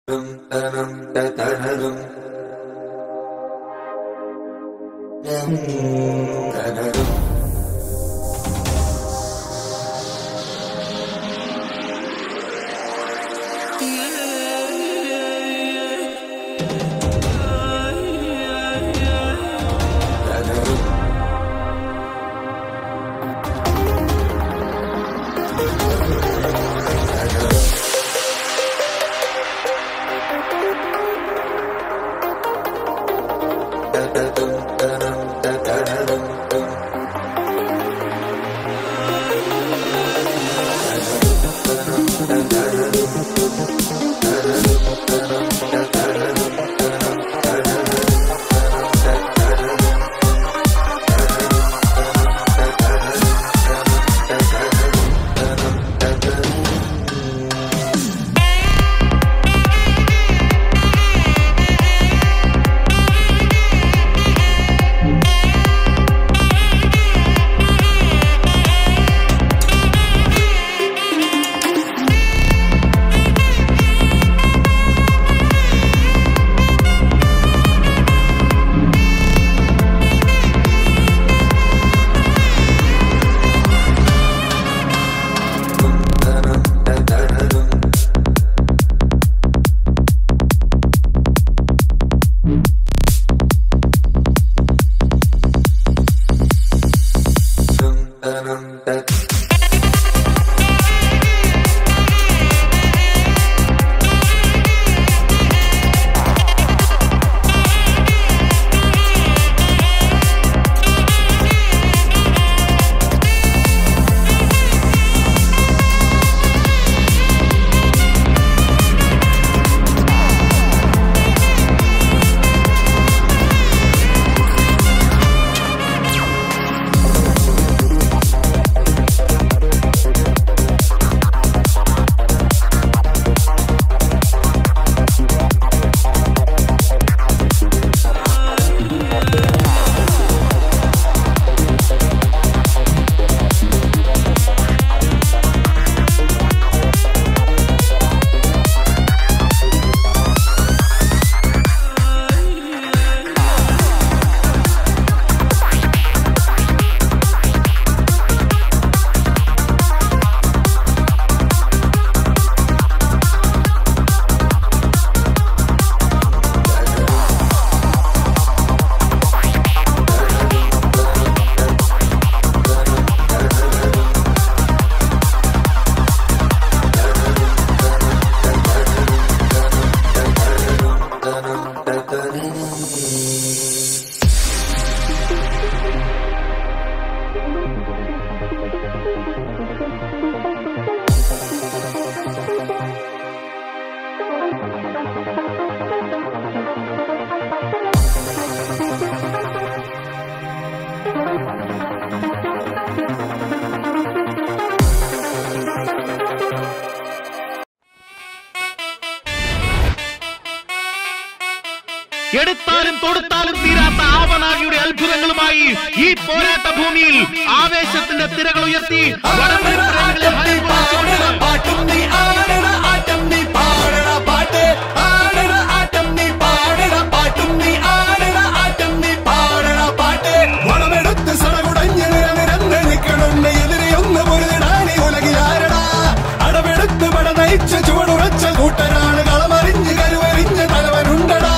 എടുത്താലും തൊടുത്താലും തീരാത്ത ആവനാകിയുടെ അത്ഭുതങ്ങളുമായി ഈ പോരാട്ട ഭൂമിയിൽ ആവേശത്തിന്റെ തിരകൾ ഉയർത്തി വടംവലി പ്രേമികളെ ഹരഘോഷിച്ചുകൊണ്ട് പാട്ടും നീ ആടണ ആട്ടം നീ പാടണ പാട്ട് ആടണ ആട്ടം നീ പാടണ പാട്ടും നീ ആടണ ആട്ടം നീ പാടണ പാട്ട് വളമെടുത്ത് സടകുടഞ്ഞ് നിരനിരന്ന് നിൽക്കണം എതിരെ ഒന്ന് പൊരുതിടാനി ഉലകിലാരടാ അടവെടുത്ത് പട നയിച്ച ചുവടുറച്ച കൂട്ടരാണ് കളമറിഞ്ഞ് കരുവറിഞ്ഞ് തലവനുണ്ടടാ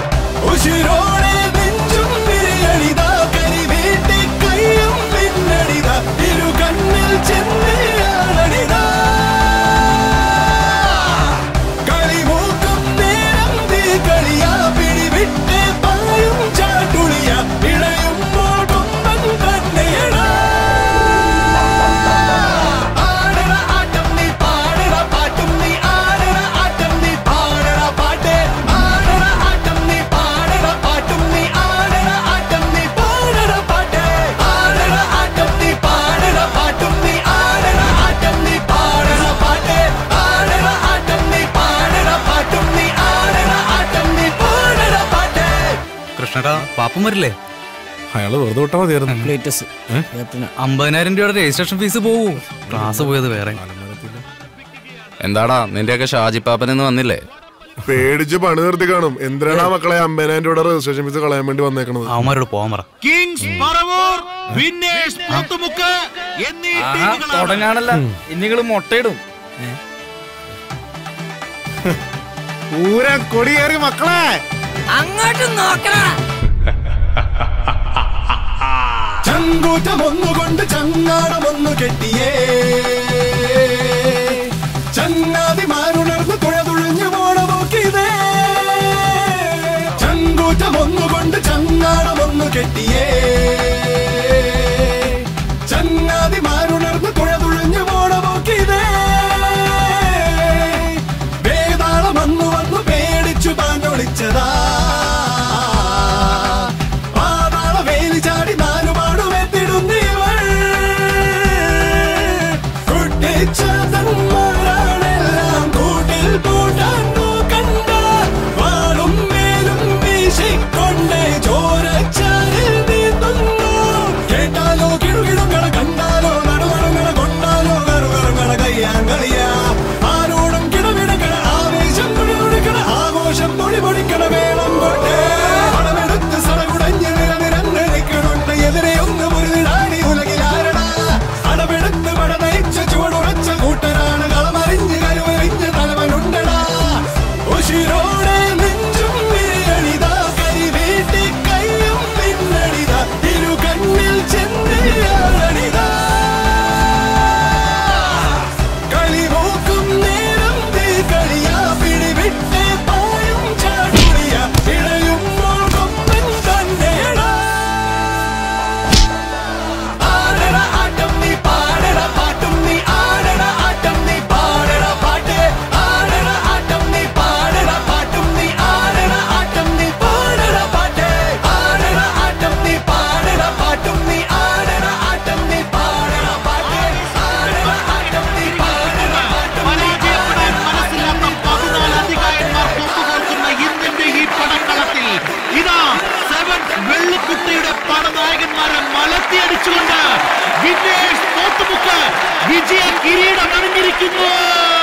ഉശിരോടെ നെഞ്ചും വിരിയണിതാ കരി വീട്ടി കയ്യും പിന്നടിതാ ഇരു കണ്ണിൽ ചെന്നയാളണിതാ കളിമൂക്കും നേരം തീ കളിയാ പിടിവിട്ട് പായും ചാട്ടുളിയ ഇളയുമ്പോൾ കൊമ്പൻ തന്നെയടാ ആടണ ആട്ടം നീ പാടണ പാട്ടും നീ ആടണ ആട്ടം നീ പാടണ പാട്ട് ആടണ ആട്ടം നീ പാടണ പാട്ടും നീ ആടണ ആട്ടം നീ പാടണ പാട്ട് ആടണ ആട്ടം നീ പാടണ പാട്ടും നീ ആടണ ആട്ടം നീ പാടണ പാട്ട് ആടണ ആട്ടം നീ പാടണ പാട്ടും നീ ആടണ ആട്ടം നീ പാടണ പാട്ട് കൃഷ്ണടാ പാപ്പം വരില്ലേ അയാള് വെറുതെ വിട്ടാ മതിയായിരുന്നു ലേറ്റസ്റ്റ് ക്യാപ്റ്റന് അമ്പതിനായിരം രൂപയുടെ രജിസ്ട്രേഷൻ ഫീസ് പോവൂ ക്ലാസ് പോയത് വേറെ എന്താടാ നിന്റെയൊക്കെ ഷാജിപ്പാപ്പനെന്ന് വന്നില്ലേ പേടിച്ച് പണി നിർത്തി കാണും എന്തിനാണ് ആ മക്കളെ അമ്പതിനായിരം രൂപയുടെ രജിസ്ട്രേഷൻ ഫീസ് കളയാൻ വേണ്ടി വന്നേക്കണത് അവന്മാരോട് പോകാൻ പറ കിങ്സ് പറവൂർ വിന്നേഴ്സ് പോത്തുമുക്ക് എന്നീ ടീമുകളാണ് തുടങ്ങാണല്ല ഇനി നിങ്ങള് മുട്ടയിടും പൂരം കൊടിയേറി മക്കളെ ചങ്കൂറ്റം ഒന്നുകൊണ്ട് ചങ്ങാടമൊന്നു കെട്ടിയേ ചങ്ങാതിമാരുണർന്ന് തുഴതുഴഞ്ഞു പോണ നോക്കിയതേ ചങ്കൂറ്റം ഒന്നുകൊണ്ട് ചങ്ങാടമൊന്നു കെട്ടിയേ ചങ്ങാതിമാരുണർന്ന് തുഴതുഴഞ്ഞു പോണ നോക്കിയതേ വേതാളം വന്നു വന്നു പേടിച്ചു പാഞ്ഞൊളിച്ചതാ പാതാള വേലി ചാടി നാലുപാടുമെത്തിടുന്നീവൾ കുട്ടിച്ചതന്മാരാണെല്ലാം കൂട്ടിൽ പൂട്ടാൻ നോക്കണ്ട വാളും മേലും വീശിക്കൊണ്ട് ചോരച്ചാലിൽ നീന്തുന്നു കേട്ടാലോ കിടുകിടുങ്ങണ കണ്ടാലോ നടുവടുങ്ങണ കൊണ്ടാലോ കറുകറുങ്ങണ കയ്യാങ്കളിയാ ആരോടും കിടമിടക്കണ ആവേശം തുണി തുണിക്കണ ആഘോഷം തുണി പൊടിക്കണ വേണം കൊണ്ടേ പണമെടുത്ത് സടകുടഞ്ഞ് നിലനിരന്ന് നിൽക്കണുണ്ട് എതിരെ ഒന്ന് മുരുതിടാടി ഉലകിലാരടാ അടവെടുത്ത് പട നയിച്ച ചുവടുറച്ച കൂട്ടരാണ് കളമറിഞ്ഞ് കരുവറിഞ്ഞ് തലവനുണ്ടടാ ഉശിരോടെ നെഞ്ചും വിരിയണിതാ കരി വീട്ടി കയ്യും പിന്നണിതാ ഇരു കണ്ണിൽ ചെന്നിയാളണിതാ കളിപോക്കും നേരം തീ കളിയാ പിടിവിട്ട് പായും ചാടുളിയ ഇഴയുമ്പോൾ കൊമ്പൻ തന്നെയടാ ആടട ആട്ടം നീ പാടട പാട്ടും നീ ആടട ആട്ടം നീ പാടട പാട്ട് ആടട ആട്ടം നീ പാടട പാട്ടും നീ ആടട ആട്ടം നീ പാടട പാട്ട് ആടട ആട്ടം നീ പാടട പാട്ടും നീ ആടട ആട്ടം നീ പാടട പാട്ട് ആടട ആട്ടം നീ പാടട പാട്ടും നീ പരാജയപ്പെടാൻ മനസ്സില്ലാത്ത പതിനാല് അധികായന്മാർ കൊമ്പുകോർക്കുന്ന ഇന്നിന്റെ ഈ പടക്കളത്തിൽ ഇതാ സെവൻ വെള്ളിക്കുട്ടിയുടെ പടനായകന്മാരെ മലത്തിയടിച്ചുകൊണ്ട് വിന്നേഴ്സ് പോത്തുമുക്ക് വിജയ കിരീടം അണിഞ്ഞിരിക്കുന്നു